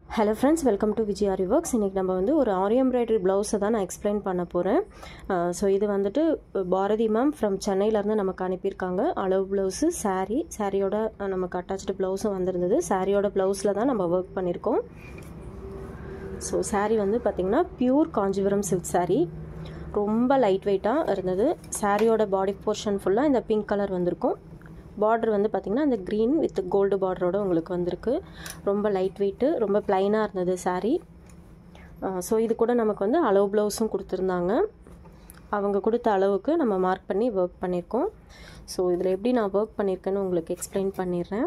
hello friends welcome to Vijay Aari works இன்றைக்கி நம்ம வந்து ஒரு ஆரி எம்ப்ராய்டரி ப்ளவுஸை தான் நான் எக்ஸ்பிளைன் பண்ண போகிறேன் ஸோ இது வந்துட்டு பாரதி மேம் ஃப்ரம் சென்னையிலேருந்து நமக்கு அனுப்பியிருக்காங்க அளவு ப்ளவுஸு saree சாரியோட நமக்கு அட்டாச்சு ப்ளவுஸும் வந்திருந்தது சாரியோட ப்ளவுஸில் தான் நம்ம ஒர்க் பண்ணியிருக்கோம் ஸோ saree வந்து பார்த்திங்கன்னா பியூர் காஞ்சிபுரம் சில்க் saree ரொம்ப லைட் வெயிட்டாக இருந்தது சாரியோட பாடி போர்ஷன் ஃபுல்லாக இந்த பிங்க் கலர் வந்திருக்கும் பார்டர் வந்து பார்த்திங்கன்னா அந்த க்ரீன் வித் கோல்டு பார்டரோட உங்களுக்கு வந்திருக்கு ரொம்ப லைட் வெயிட்டு ரொம்ப ப்ளைனாக இருந்தது saree ஸோ இது கூட நமக்கு வந்து அளவு ப்ளவுஸும் கொடுத்துருந்தாங்க அவங்க கொடுத்த அளவுக்கு நம்ம மார்க் பண்ணி ஒர்க் பண்ணியிருக்கோம் ஸோ இதில் எப்படி நான் ஒர்க் பண்ணியிருக்கேன்னு உங்களுக்கு எக்ஸ்பிளைன் பண்ணிடுறேன்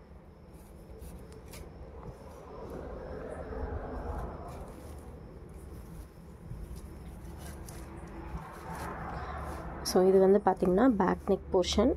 ஸோ இது வந்து பார்த்திங்கன்னா back neck portion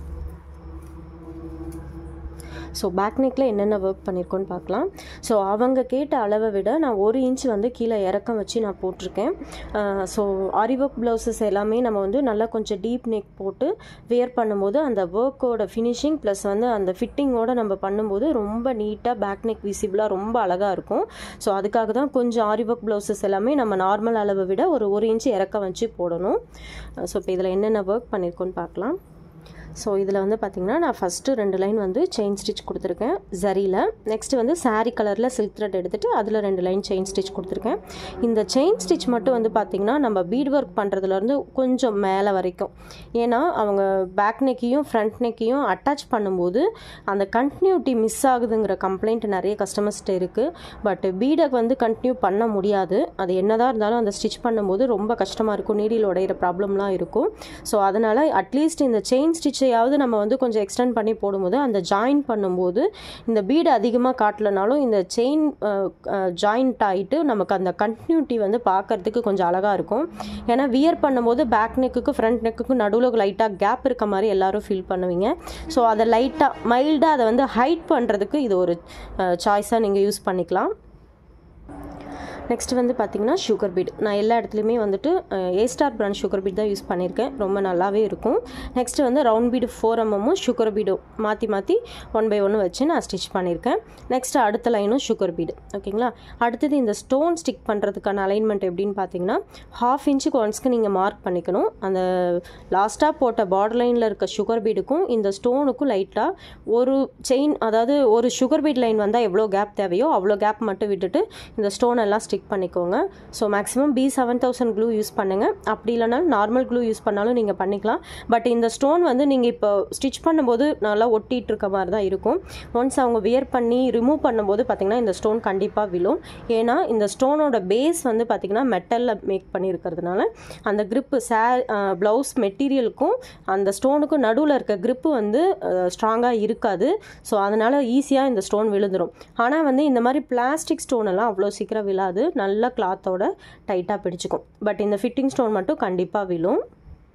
so back நெக்கில் என்னென்ன ஒர்க் பண்ணியிருக்கோன்னு பார்க்கலாம் ஸோ அவங்க கேட்ட அளவை விட நான் ஒரு இன்ச் வந்து கீழே இறக்கம் வச்சு நான் போட்டிருக்கேன் ஸோ ஆரி ஒர்க் ப்ளவுசஸ் எல்லாமே நம்ம வந்து நல்லா கொஞ்சம் டீப் நெக் போட்டு வேர் பண்ணும்போது அந்த ஒர்க்கோட ஃபினிஷிங் ப்ளஸ் வந்து அந்த ஃபிட்டிங்கோடு நம்ம பண்ணும்போது ரொம்ப நீட்டாக பேக் நெக் விசிபிளாக ரொம்ப அழகாக இருக்கும் ஸோ அதுக்காக தான் கொஞ்சம் ஆரி ஒர்க் ப்ளவுசஸ் எல்லாமே நம்ம நார்மல் அளவை விட ஒரு ஒரு இன்ச் இறக்கம் வச்சு போடணும் ஸோ இப்போ இதில் என்னென்ன ஒர்க் பண்ணியிருக்கோன்னு பார்க்கலாம் ஸோ இதில் வந்து பார்த்திங்கன்னா நான் ஃபஸ்ட்டு ரெண்டு லைன் வந்து செயின் ஸ்டிச் கொடுத்துருக்கேன் ஜரியில் நெக்ஸ்ட் வந்து சாரீ கலரில் சில்க் த்ரெட் எடுத்துகிட்டு அதில் ரெண்டு லைன் செயின் ஸ்டிச் கொடுத்துருக்கேன் இந்த செயின் ஸ்டிச் மட்டும் வந்து பார்த்திங்கன்னா நம்ம பீட் ஒர்க் பண்ணுறதுலேருந்து கொஞ்சம் மேலே வரைக்கும் ஏன்னா அவங்க பேக் நெக்கையும் ஃப்ரண்ட் நெக்கையும் அட்டாச் பண்ணும்போது அந்த கண்டினியூட்டி மிஸ் ஆகுதுங்கிற கம்ப்ளைண்ட் நிறைய கஸ்டமர்ஸ்கிட்ட இருக்குது பட் பீடக் வந்து கண்டினியூ பண்ண முடியாது அது என்னதான் இருந்தாலும் அந்த ஸ்டிச் பண்ணும்போது ரொம்ப கஷ்டமாக இருக்கும் நீடில் உடையிற ப்ராப்ளம்லாம் இருக்கும் ஸோ அதனால் அட்லீஸ்ட் இந்த செயின் ஸ்டிச் ஸ்டிச்சையாவது நம்ம வந்து கொஞ்சம் எக்ஸ்டெண்ட் பண்ணி போடும்போது அந்த ஜாயின் பண்ணும்போது இந்த பீடு அதிகமாக காட்டலனாலும் இந்த செயின் ஜாயிண்ட் ஆகிட்டு நமக்கு அந்த கண்டினியூட்டி வந்து பார்க்கறதுக்கு கொஞ்சம் அழகாக இருக்கும் ஏன்னா வியர் பண்ணும்போது பேக் நெக்குக்கு ஃப்ரண்ட் நெக்குக்கு நடுவில் லைட்டாக கேப் இருக்க மாதிரி எல்லாரும் ஃபீல் பண்ணுவீங்க ஸோ அதை லைட்டாக மைல்டாக அதை வந்து ஹைட் பண்ணுறதுக்கு இது ஒரு சாய்ஸாக நீங்கள் யூஸ் பண்ணிக்கலாம் நெக்ஸ்ட் வந்து பார்த்திங்கன்னா சுகர் பீட் நான் எல்லா இடத்துலையுமே வந்துட்டு A star brand sugar bead தான் யூஸ் பண்ணியிருக்கேன் ரொம்ப நல்லாவே இருக்கும் நெக்ஸ்ட் வந்து ரவுண்ட் பீடு ஃபோர் எம்எம்மும் சுகர் பீடும் மாற்றி மாற்றி ஒன் பை ஒன்று வச்சு நான் ஸ்டிச் பண்ணியிருக்கேன் நெக்ஸ்ட் அடுத்த லைனும் சுகர் பீடு ஓகேங்களா அடுத்தது இந்த ஸ்டோன் ஸ்டிக் பண்ணுறதுக்கான அலைன்மெண்ட் எப்படின்னு பார்த்தீங்கன்னா ஹாஃப் இன்ச்சுக்கு ஒன்ஸ்க்கு நீங்கள் மார்க் பண்ணிக்கணும் அந்த லாஸ்ட்டாக போட்ட பார்டர் லைனில் இருக்க சுகர் பீடுக்கும் இந்த ஸ்டோனுக்கும் லைட்டாக ஒரு செயின் அதாவது ஒரு சுகர் பீட் லைன் வந்தால் எவ்வளோ கேப் தேவையோ அவ்வளோ கேப் மட்டும் விட்டுட்டு இந்த ஸ்டோன் எல்லாம் ஸ்டிக் பண்ணிக்கோங்க so maximum B seven thousand glue use பண்ணுங்கள் அப்படி இல்லைனாலும் நார்மல் க்ளூ யூஸ் பண்ணாலும் நீங்கள் பண்ணிக்கலாம் பட் இந்த ஸ்டோன் வந்து நீங்கள் இப்போ ஸ்டிச் பண்ணும்போது நல்லா ஒட்டிகிட்டு இருக்க மாதிரி தான் இருக்கும் ஒன்ஸ் அவங்க வியர் பண்ணி ரிமூவ் பண்ணும்போது பார்த்திங்கன்னா இந்த ஸ்டோன் கண்டிப்பாக விழும் ஏன்னா இந்த ஸ்டோனோட பேஸ் வந்து பார்த்திங்கன்னா மெட்டலில் மேக் பண்ணியிருக்கிறதுனால அந்த க்ரிப்பு சே ப்ளவுஸ் மெட்டீரியலுக்கும் அந்த ஸ்டோனுக்கும் நடுவில் இருக்க க்ரிப்பு வந்து ஸ்ட்ராங்காக இருக்காது ஸோ அதனால் ஈஸியாக இந்த ஸ்டோன் விழுந்துடும் ஆனால் வந்து இந்த மாதிரி பிளாஸ்டிக் ஸ்டோன் எல்லாம் அவ்வளோ சீக்கிரம் விழாது நல்ல கிளாத்தோட டைட்டாக பிடிச்சிக்கும் பட் இந்த ஃபிட்டிங் ஸ்டோன் மட்டும் கண்டிப்பாக விழும்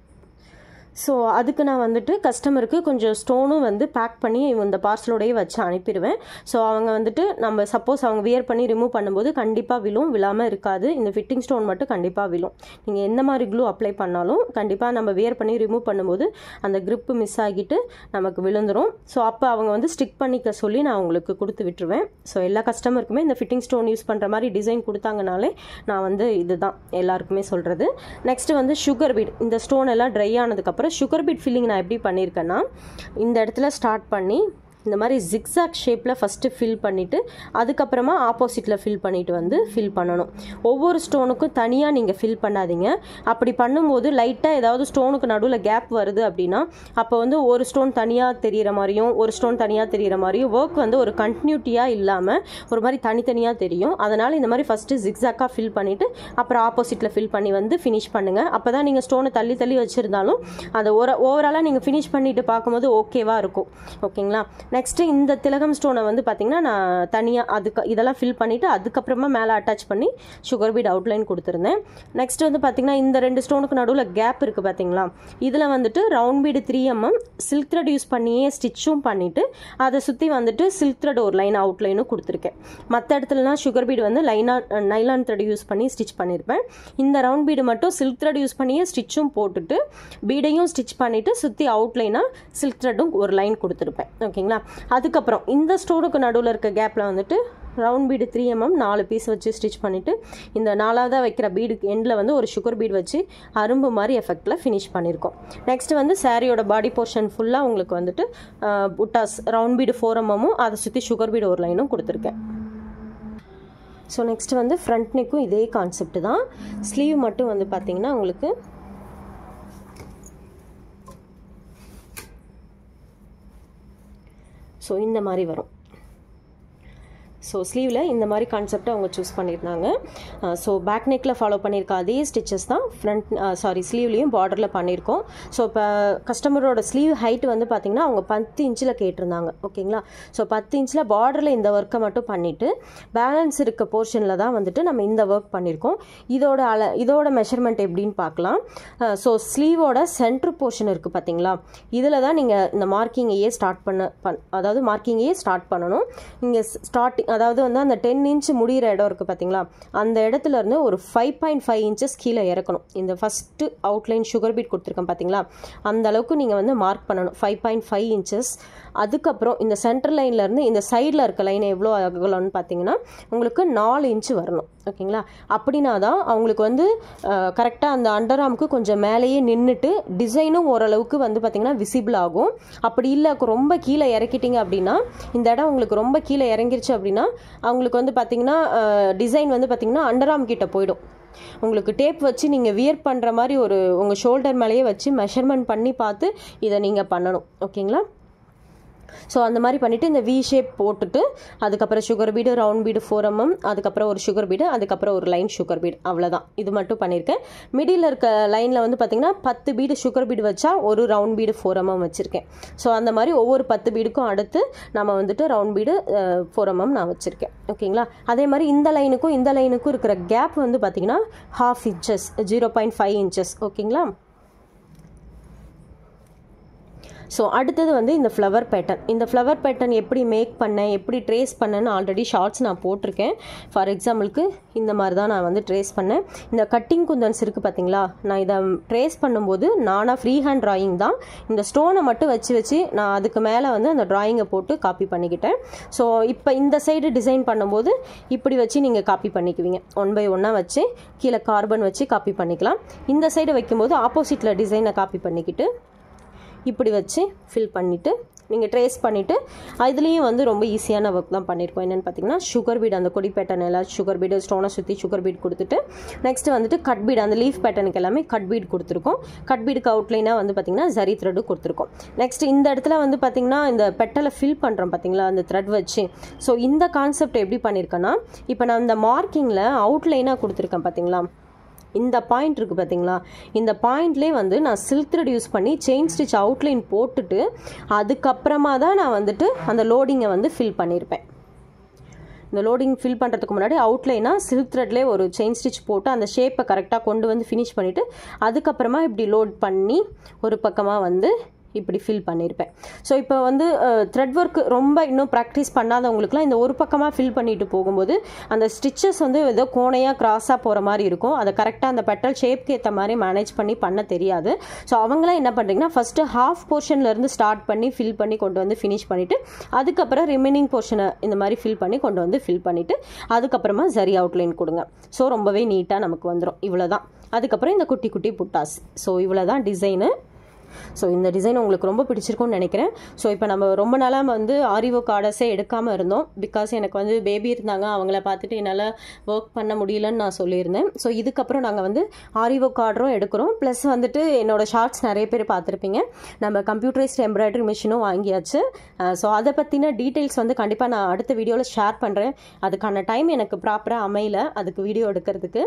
ஸோ அதுக்கு நான் வந்துட்டு கஸ்டமருக்கு கொஞ்சம் ஸ்டோனும் வந்து பேக் பண்ணி இந்த பார்சலோடையே வச்சு அனுப்பிடுவேன் ஸோ அவங்க வந்துட்டு நம்ம சப்போஸ் அவங்க வியர் பண்ணி ரிமூவ் பண்ணும்போது கண்டிப்பாக விழும் விழாமல் இருக்காது இந்த ஃபிட்டிங் ஸ்டோன் மட்டும் கண்டிப்பாக விழும் நீங்கள் எந்த மாதிரி க்ளூ அப்ளை பண்ணாலும் கண்டிப்பாக நம்ம வியர் பண்ணி ரிமூவ் பண்ணும்போது அந்த க்ரிப்பு மிஸ் ஆகிட்டு நமக்கு விழுந்துடும் ஸோ அப்போ அவங்க வந்து ஸ்டிக் பண்ணிக்க சொல்லி நான் அவங்களுக்கு கொடுத்து விட்டுருவேன் ஸோ எல்லா கஸ்டமருக்குமே இந்த ஃபிட்டிங் ஸ்டோன் யூஸ் பண்ணுற மாதிரி டிசைன் கொடுத்தாங்கனாலே நான் வந்து இதுதான் எல்லாருக்குமே சொல்கிறது நெக்ஸ்ட்டு வந்து சுகர் பீட் இந்த ஸ்டோன் எல்லாம் ட்ரை ஆனதுக்கப்புறம் அப்புறம் சுகர் பீட் ஃபில்லிங் நான் எப்படி பண்ணியிருக்கேன்னா இந்த இடத்துல ஸ்டார்ட் பண்ணி இந்த மாதிரி ஜிக்ஸாக் ஷேப்பில் ஃபஸ்ட்டு ஃபில் பண்ணிவிட்டு அதுக்கப்புறமா ஆப்போசிட்டில் ஃபில் பண்ணிவிட்டு வந்து ஃபில் பண்ணணும் ஒவ்வொரு ஸ்டோனுக்கும் தனியாக நீங்கள் ஃபில் பண்ணாதீங்க அப்படி பண்ணும்போது லைட்டாக ஏதாவது ஸ்டோனுக்கு நடுவில் கேப் வருது அப்படின்னா அப்போ வந்து ஒரு ஸ்டோன் தனியாக தெரிகிற மாதிரியும் ஒரு ஸ்டோன் தனியாக தெரிகிற மாதிரியும் ஒர்க் வந்து ஒரு கண்டினியூட்டியாக இல்லாமல் ஒரு மாதிரி தனித்தனியாக தெரியும் அதனால் இந்த மாதிரி ஃபஸ்ட்டு ஜிக்ஸாக்காக ஃபில் பண்ணிவிட்டு அப்புறம் ஆப்போசிட்டில் ஃபில் பண்ணி வந்து ஃபினிஷ் பண்ணுங்கள் அப்போ தான் நீங்கள் ஸ்டோனை தள்ளி தள்ளி வச்சுருந்தாலும் அதை ஒரு ஓவராலாக நீங்கள் ஃபினிஷ் பண்ணிவிட்டு பார்க்கும்போது ஓகேவாக இருக்கும் ஓகேங்களா நெக்ஸ்ட்டு இந்த திலகம் ஸ்டோனை வந்து பார்த்திங்கன்னா நான் தனியாக அதுக்கு இதெல்லாம் ஃபில் பண்ணிவிட்டு அதுக்கப்புறமா மேலே அட்டாச் பண்ணி சுகர் பீட் அவுட்லைன் கொடுத்துருந்தேன் நெக்ஸ்ட் வந்து பார்த்திங்கன்னா இந்த ரெண்டு ஸ்டோனுக்கு நடுவில் கேப் இருக்குது பார்த்தீங்களா இதில் வந்துட்டு round bead three mm silk thread use பண்ணியே ஸ்டிச்சும் பண்ணிவிட்டு அதை சுற்றி வந்துட்டு சில்க் த்ரெட் ஒரு லைன் அவுட்லைனும் கொடுத்துருக்கேன் மற்ற இடத்துலலாம் சுகர் பீடு வந்து லைனாக நைலான் த்ரெட் யூஸ் பண்ணி ஸ்டிச் பண்ணியிருப்பேன் இந்த ரவுண்ட் பீடு மட்டும் சில்க் த்ரெட் யூஸ் பண்ணியே ஸ்டிச்சும் போட்டுட்டு பீடையும் ஸ்டிச் பண்ணிவிட்டு சுற்றி அவுட்லைனாக சில்க் த்ரெட்டும் ஒரு லைன் கொடுத்துருப்பேன் ஓகேங்களா அதுக்கப்புறம் இந்த ஸ்டோனுக்கு நடுவில் இருக்க கேப்பில் வந்துட்டு ரவுண்ட் பீடு த்ரீ எம்எம் நாலு பீஸ் வச்சு ஸ்டிச் பண்ணிவிட்டு இந்த நாலாவதாக வைக்கிற பீடுக்கு எண்டில் வந்து ஒரு சுகர் பீட் வச்சு அரும்பு மாதிரி எஃபெக்டில் ஃபினிஷ் பண்ணியிருக்கோம் நெக்ஸ்ட் வந்து சாரியோட பாடி போர்ஷன் ஃபுல்லாக உங்களுக்கு வந்துட்டு புட்டாஸ் ரவுண்ட் பீடு ஃபோர் எம்எம்மும் அதை சுற்றி சுகர் பீடு ஒரு லைனும் கொடுத்துருக்கேன் ஸோ நெக்ஸ்ட் வந்து ஃப்ரண்ட் நெக்கும் இதே கான்செப்ட் தான் ஸ்லீவ் மட்டும் வந்து பார்த்தீங்கன்னா உங்களுக்கு ஸோ இந்த மாதிரி வரும் ஸோ ஸ்லீவில் இந்த மாதிரி கான்செப்டை அவங்க சூஸ் பண்ணியிருந்தாங்க ஸோ பேக் நெக்கில் ஃபாலோ பண்ணியிருக்க அதே ஸ்டிச்சஸ் தான் ஃப்ரண்ட் சாரி ஸ்லீவ்லேயும் பார்டரில் பண்ணியிருக்கோம் ஸோ இப்போ கஸ்டமரோட ஸ்லீவ் ஹைட் வந்து பார்த்திங்கன்னா அவங்க பத்து இன்ச்சில் கேட்டிருந்தாங்க ஓகேங்களா ஸோ பத்து இன்ச்சில் பார்டரில் இந்த ஒர்க்கை மட்டும் பண்ணிவிட்டு பேலன்ஸ் இருக்க போர்ஷனில் தான் வந்துட்டு நம்ம இந்த ஒர்க் பண்ணியிருக்கோம் இதோட அள இதோட மெஷர்மெண்ட் எப்படின்னு பார்க்கலாம் ஸோ ஸ்லீவோட சென்ட்ரு போர்ஷன் இருக்குது பார்த்தீங்களா இதில் தான் நீங்கள் இந்த மார்க்கிங்கையே ஸ்டார்ட் பண்ண பண் அதாவது மார்க்கிங்கையே ஸ்டார்ட் பண்ணணும் நீங்கள் ஸ்டார்டிங் அதாவது வந்து அந்த டென் இன்ச் முடிகிற இடம் இருக்குது பார்த்தீங்களா அந்த இடத்துல இருந்து ஒரு ஃபைவ் பாயிண்ட் ஃபைவ் இன்ச்சஸ் கீழே இறக்கணும் இந்த ஃபஸ்ட்டு அவுட்லைன் சுகர் பீட் கொடுத்துருக்கேன் பார்த்தீங்களா அந்த அளவுக்கு நீங்கள் வந்து மார்க் பண்ணணும் ஃபைவ் பாயிண்ட் ஃபைவ் இன்ச்சஸ் அதுக்கப்புறம் இந்த சென்டர் லைன்லேருந்து இந்த சைடில் இருக்க லைன் எவ்வளோ அகலம்னு பார்த்தீங்கன்னா உங்களுக்கு நாலு இன்ச்சு வரணும் ஓகேங்களா அப்படின்னா தான் அவங்களுக்கு வந்து கரெக்டாக அந்த அண்டர் ஆர்முக்கு கொஞ்சம் மேலேயே நின்றுட்டு டிசைனும் ஓரளவுக்கு வந்து பார்த்திங்கன்னா விசிபிள் ஆகும் அப்படி இல்லை ரொம்ப கீழே இறக்கிட்டீங்க அப்படின்னா இந்த இடம் உங்களுக்கு ரொம்ப கீழே இறங்கிருச்சு அப்படின்னா அவங்களுக்கு வந்து பார்த்திங்கன்னா டிசைன் வந்து பார்த்திங்கன்னா அண்டர் ஆர்ம் கிட்ட போயிடும் உங்களுக்கு டேப் வச்சு நீங்கள் வியர் பண்ணுற மாதிரி ஒரு உங்கள் ஷோல்டர் மேலேயே வச்சு மெஷர்மெண்ட் பண்ணி பார்த்து இதை நீங்கள் பண்ணணும் ஓகேங்களா ஸோ அந்த மாதிரி பண்ணிவிட்டு இந்த வி ஷேப் போட்டுட்டு அதுக்கப்புறம் sugar bead round bead four mm அதுக்கப்புறம் ஒரு சுகர் பீடு அதுக்கப்புறம் ஒரு லைன் சுகர் பீடு அவ்வளோதான் இது மட்டும் பண்ணியிருக்கேன் மிடில் இருக்க லைனில் வந்து பார்த்திங்கன்னா பத்து பீடு சுகர் பீடு வச்சா ஒரு ரவுண்ட் பீடு ஃபோர் எம்எம் வச்சுருக்கேன் ஸோ அந்த மாதிரி ஒவ்வொரு பத்து பீடுக்கும் அடுத்து நம்ம வந்துட்டு ரவுண்ட் பீடு ஃபோர் எம்எம் நான் வச்சுருக்கேன் ஓகேங்களா அதே மாதிரி இந்த லைனுக்கும் இந்த லைனுக்கும் இருக்கிற கேப் வந்து பார்த்திங்கன்னா half inches zero point five inches ஓகேங்களா ஸோ அடுத்தது வந்து இந்த ஃப்ளவர் பேட்டர்ன் இந்த ஃப்ளவர் பேட்டர்ன் எப்படி மேக் பண்ணேன் எப்படி ட்ரேஸ் பண்ணேன்னு ஆல்ரெடி ஷார்ட்ஸ் நான் போட்டிருக்கேன் ஃபார் எக்ஸாம்பிளுக்கு இந்த மாதிரி தான் நான் வந்து ட்ரேஸ் பண்ணேன் இந்த கட்டிங் குந்தன்ஸ் இருக்குது பார்த்தீங்களா நான் இதை ட்ரேஸ் பண்ணும்போது நானாக ஃப்ரீ ஹேண்ட் ட்ராயிங் தான் இந்த ஸ்டோனை மட்டும் வச்சு வச்சு நான் அதுக்கு மேலே வந்து அந்த ட்ராயிங்கை போட்டு காப்பி பண்ணிக்கிட்டேன் ஸோ இப்போ இந்த சைடு டிசைன் பண்ணும்போது இப்படி வச்சு நீங்கள் காப்பி பண்ணிக்குவீங்க ஒன் பை ஒன்னாக வச்சு கீழே கார்பன் வச்சு காப்பி பண்ணிக்கலாம் இந்த சைடு வைக்கும்போது ஆப்போசிட்டில் டிசைனை காப்பி பண்ணிக்கிட்டு இப்படி வச்சு ஃபில் பண்ணிவிட்டு நீங்கள் ட்ரேஸ் பண்ணிவிட்டு இதுலேயும் வந்து ரொம்ப ஈஸியான ஒர்க் தான் பண்ணியிருக்கோம் என்னென்னு பார்த்தீங்கன்னா சுகர் பீட் அந்த கொடி பேட்டர்ன் எல்லாம் சுகர் பீடு ஸ்டோனை சுற்றி சுகர் பீட் கொடுத்துட்டு நெக்ஸ்ட் வந்துட்டு கட் பீட் அந்த லீஃப் பேட்டர்னுக்கு எல்லாமே கட் பீட் கொடுத்துருக்கோம் கட் பீடுக்கு அவுட்லைனாக வந்து பார்த்திங்கன்னா ஜரி த்ரெட்டு கொடுத்துருக்கோம் நெக்ஸ்ட் இந்த இடத்துல வந்து பார்த்திங்கன்னா இந்த பெட்டலை ஃபில் பண்ணுறோம் பார்த்தீங்களா அந்த த்ரெட் வச்சு ஸோ இந்த கான்செப்ட் எப்படி பண்ணியிருக்கேன்னா இப்போ நான் இந்த மார்க்கிங்கில் அவுட்லைனாக கொடுத்துருக்கேன் பார்த்தீங்களா இந்த பாயிண்ட் இருக்குது பார்த்தீங்களா இந்த பாயிண்ட்லேயே வந்து நான் சில்க் த்ரெட் யூஸ் பண்ணி செயின் ஸ்டிச் அவுட்லைன் போட்டுட்டு அதுக்கப்புறமா தான் நான் வந்துட்டு அந்த லோடிங்கை வந்து ஃபில் பண்ணியிருப்பேன் இந்த லோடிங் ஃபில் பண்ணுறதுக்கு முன்னாடி அவுட்லைனாக சில்க் த்ரெட்லேயே ஒரு செயின் ஸ்டிச் போட்டு அந்த ஷேப்பை கரெக்டாக கொண்டு வந்து ஃபினிஷ் பண்ணிவிட்டு அதுக்கப்புறமா இப்படி லோட் பண்ணி ஒரு பக்கமாக வந்து இப்படி ஃபில் பண்ணியிருப்பேன் ஸோ இப்போ வந்து த்ரெட் ஒர்க் ரொம்ப இன்னும் ப்ராக்டிஸ் பண்ணாதவங்களுக்குலாம் இந்த ஒரு பக்கமாக ஃபில் பண்ணிட்டு போகும்போது அந்த ஸ்டிச்சஸ் வந்து ஏதோ கோணையாக கிராஸாக போகிற மாதிரி இருக்கும் அதை கரெக்டாக அந்த பெட்டல் ஷேப்க்கு ஏற்ற மாதிரி மேனேஜ் பண்ணி பண்ண தெரியாது ஸோ அவங்களாம் என்ன பண்ணுறீங்கன்னா ஃபஸ்ட்டு ஹாஃப் போர்ஷன்லேருந்து ஸ்டார்ட் பண்ணி ஃபில் பண்ணி கொண்டு வந்து ஃபினிஷ் பண்ணிவிட்டு அதுக்கப்புறம் ரிமைனிங் போர்ஷனை இந்த மாதிரி ஃபில் பண்ணி கொண்டு வந்து ஃபில் பண்ணிவிட்டு அதுக்கப்புறமா சரி அவுட்லைன் கொடுங்க ஸோ ரொம்பவே நீட்டாக நமக்கு வந்துடும் இவ்வளோ தான் அதுக்கப்புறம் இந்த குட்டி குட்டி புட்டாஸ் ஸோ இவ்வளோ தான் டிசைனு ஸோ இந்த டிசைன் உங்களுக்கு ரொம்ப பிடிச்சிருக்கும்னு நினைக்கிறேன் ஸோ இப்போ நம்ம ரொம்ப நாளாக வந்து ஆரிவோ கார்டஸே எடுக்காமல் இருந்தோம் பிகாஸ் எனக்கு வந்து பேபி இருந்தாங்க அவங்கள பார்த்துட்டு என்னால் ஒர்க் பண்ண முடியலன்னு நான் சொல்லியிருந்தேன் ஸோ இதுக்கப்புறம் நாங்கள் வந்து ஆரிவோ கார்டரும் எடுக்கிறோம் ப்ளஸ் வந்துட்டு என்னோட ஷார்ட்ஸ் நிறைய பேர் பார்த்துருப்பீங்க நம்ம கம்ப்யூட்டரைஸ்ட் எம்ப்ராய்டரி மிஷினும் வாங்கியாச்சு ஸோ அதை பற்றின டீட்டெயில்ஸ் வந்து கண்டிப்பாக நான் அடுத்த வீடியோவில் ஷேர் பண்ணுறேன் அதுக்கான டைம் எனக்கு ப்ராப்பராக அமையல அதுக்கு வீடியோ எடுக்கிறதுக்கு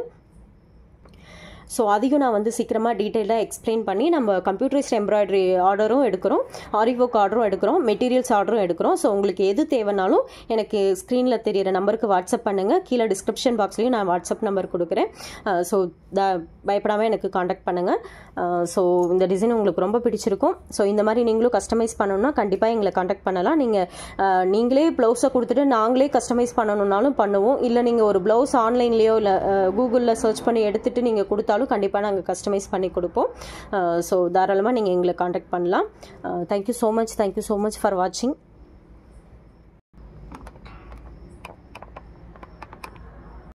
ஸோ அதையும் நான் வந்து சீக்கிரமாக டீட்டெயிலாக எக்ஸ்பிளைன் பண்ணி நம்ம கம்ப்யூட்டரைஸ்ட் எம்ப்ராய்டரி ஆர்டரும் எடுக்கிறோம் ஆரிவோக் ஆர்டரும் எடுக்கிறோம் மெட்டீரியல்ஸ் ஆர்டரும் எடுக்கிறோம் ஸோ உங்களுக்கு எது தேவைனாலும் எனக்கு ஸ்க்ரீனில் தெரியிற நம்பருக்கு வாட்ஸ்அப் பண்ணுங்கள் கீழே டிஸ்கிரிப்ஷன் பாக்ஸ்லேயும் நான் வாட்ஸ்அப் நம்பர் கொடுக்குறேன் ஸோ த பயப்படாமல் எனக்கு காண்டாக்ட் பண்ணுங்கள் ஸோ இந்த டிசைன் உங்களுக்கு ரொம்ப பிடிச்சிருக்கும் ஸோ இந்த மாதிரி நீங்களும் கஸ்டமைஸ் பண்ணணும்னா கண்டிப்பாக எங்களை காண்டாக்ட் பண்ணலாம் நீங்கள் நீங்களே ப்ளவுஸை கொடுத்துட்டு நாங்களே கஸ்டமைஸ் பண்ணணுன்னாலும் பண்ணுவோம் இல்லை நீங்கள் ஒரு ப்ளவுஸ் ஆன்லைன்லேயோ இல்லை கூகுளில் சர்ச் பண்ணி எடுத்துகிட்டு நீங்கள் கொடுத்தாலும் கண்டிப்பாக நாங்கள் கஸ்டமைஸ் பண்ணி கொடுப்போம் ஸோ தாராளமாக நீங்கள் எங்களை காண்டாக்ட் பண்ணலாம் thank you so much thank you so much for வாட்சிங்